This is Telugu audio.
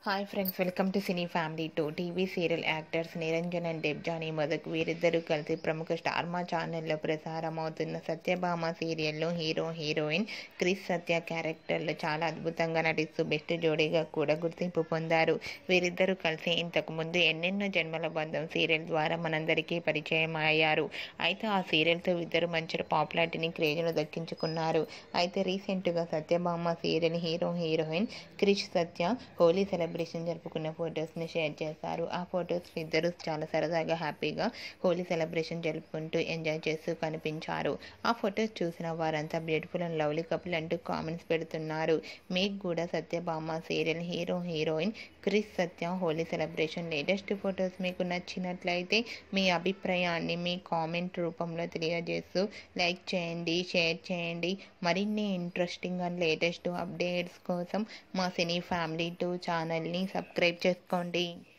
hi friends welcome to cine family two TV serial actors Niranjan and Debjani Modak వీరిద్దరూ కలిసి ప్రముఖ స్టార్ మా ఛానల్లో ప్రసారం అవుతున్న సత్యభామ సీరియల్లో హీరో హీరోయిన్ క్రిస్ సత్య క్యారెక్టర్లో చాలా అద్భుతంగా నటిస్తూ బెస్ట్ జోడీగా కూడా గుర్తింపు పొందారు వీరిద్దరూ కలిసి ఇంతకు ముందు ఎన్నెన్నో జన్మల బంధం సీరియల్ ద్వారా మనందరికీ పరిచయం అయ్యారు అయితే ఆ సీరియల్తో ఇద్దరు మంచి పాపులారిటీని క్రేజ్ను దక్కించుకున్నారు అయితే రీసెంట్గా Satyabhama serial hero heroine Krish Satya Holi celebration జరుపుకున్న ఫొటోస్ని షేర్ చేశారు ఆ ఫొటోస్ ఇద్దరు చాలా సరదాగా హ్యాపీగా హోలీ సెలబ్రేషన్ జరుపుకుంటూ ఎంజాయ్ చేస్తూ కనిపించారు ఆ ఫొటోస్ చూసిన వారంతా బ్యూటిఫుల్ అండ్ లవ్లీ కపుల్ అంటూ కామెంట్స్ పెడుతున్నారు మీకు కూడా Satyabhama serial hero heroine Kris Satya Holi celebration latest photos మీకు నచ్చినట్లయితే మీ అభిప్రాయాన్ని మీ కామెంట్ రూపంలో తెలియజేస్తూ లైక్ చేయండి షేర్ చేయండి మరిన్ని ఇంట్రెస్టింగ్ అండ్ లేటెస్ట్ అప్డేట్స్ కోసం మా సినీ ఫ్యామిలీ టూ ఛానల్ని సబ్స్క్రైబ్ చేసుకోండి